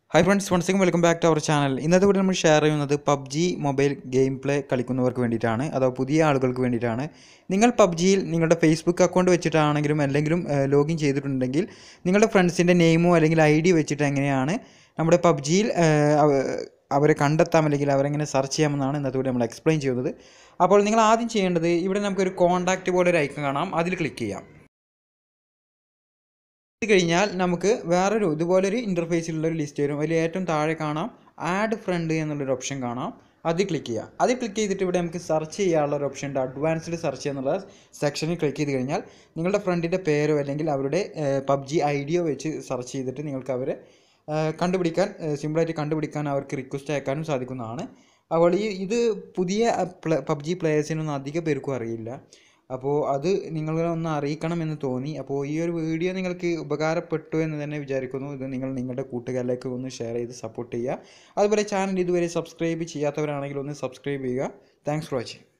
hi friends once again welcome back to our channel ഇന്നത്തെ കൂടി നമ്മൾ ഷെയർ ചെയ്യുന്നത് പബ്ജി മൊബൈൽ ഗെയിം പ്ലേ കളിക്കുന്നവർക്ക് വേണ്ടിയിട്ടാണ് അതോ പുതിയ ആളുകൾക്ക് വേണ്ടിയിട്ടാണ് നിങ്ങൾ പബ്ജിയിൽ നിങ്ങളുടെ ഫേസ്ബുക്ക് അക്കൗണ്ട് വെച്ചിട്ടാണെങ്കിലും അല്ലെങ്കിലും ലോഗിൻ ചെയ്തിട്ടുണ്ടെങ്കിൽ നിങ്ങളുടെ ഫ്രണ്ട്സിൻ്റെ നെയിമോ അല്ലെങ്കിൽ ഐ ഡി വെച്ചിട്ട് എങ്ങനെയാണ് നമ്മുടെ പബ്ജിയിൽ അവരെ കണ്ടെത്താം അല്ലെങ്കിൽ അവരെങ്ങനെ സെർച്ച് ചെയ്യാമെന്നാണ് ഇന്നത്തെ കൂടി നമ്മൾ എക്സ്പ്ലെയിൻ ചെയ്യുന്നത് അപ്പോൾ നിങ്ങൾ ആദ്യം ചെയ്യേണ്ടത് ഇവിടെ നമുക്കൊരു കോൺടാക്റ്റ് പോലെ ഒരു ഐക്കൺ കാണാം അതിൽ ക്ലിക്ക് ചെയ്യാം ഇത് കഴിഞ്ഞാൽ നമുക്ക് വേറൊരു ഇതുപോലൊരു ഇൻ്റർഫേസിലുള്ള ഒരു ലിസ്റ്റ് വരും അതിൽ ഏറ്റവും താഴെ കാണാം ആഡ് ഫ്രണ്ട് എന്നുള്ളൊരു ഓപ്ഷൻ കാണാം അതിൽ ക്ലിക്ക് ചെയ്യുക അതിൽ ക്ലിക്ക് ചെയ്തിട്ട് ഇവിടെ നമുക്ക് സെർച്ച് ചെയ്യാനുള്ള ഒരു ഓപ്ഷൻ ഉണ്ട് അഡ്വാൻസ്ഡ് സെർച്ച് എന്നുള്ള സെക്ഷനിൽ ക്ലിക്ക് ചെയ്ത് കഴിഞ്ഞാൽ നിങ്ങളുടെ ഫ്രണ്ടിൻ്റെ പേരോ അല്ലെങ്കിൽ അവരുടെ പബ്ജി ഐ ഡിയോ വെച്ച് സെർച്ച് ചെയ്തിട്ട് നിങ്ങൾക്ക് അവരെ കണ്ടുപിടിക്കാൻ സിമ്പിളായിട്ട് കണ്ടുപിടിക്കാൻ അവർക്ക് റിക്വസ്റ്റ് അയക്കാനും സാധിക്കുന്നതാണ് അപ്പോൾ ഈ ഇത് പുതിയ പബ്ജി പ്ലേയേഴ്സിനൊന്നും അധിക പേർക്കും അറിയില്ല അപ്പോൾ അത് നിങ്ങളെ ഒന്ന് അറിയിക്കണം എന്ന് തോന്നി അപ്പോൾ ഈ ഒരു വീഡിയോ നിങ്ങൾക്ക് ഉപകാരപ്പെട്ടു എന്ന് തന്നെ വിചാരിക്കുന്നു ഇത് നിങ്ങൾ നിങ്ങളുടെ കൂട്ടുകാരിലേക്ക് ഒന്ന് ഷെയർ ചെയ്ത് സപ്പോർട്ട് ചെയ്യുക അതുപോലെ ചാനൽ ഇതുവരെ സബ്സ്ക്രൈബ് ചെയ്യാത്തവരാണെങ്കിൽ ഒന്ന് സബ്സ്ക്രൈബ് ചെയ്യുക താങ്ക്സ് ഫോർ വാച്ചിങ്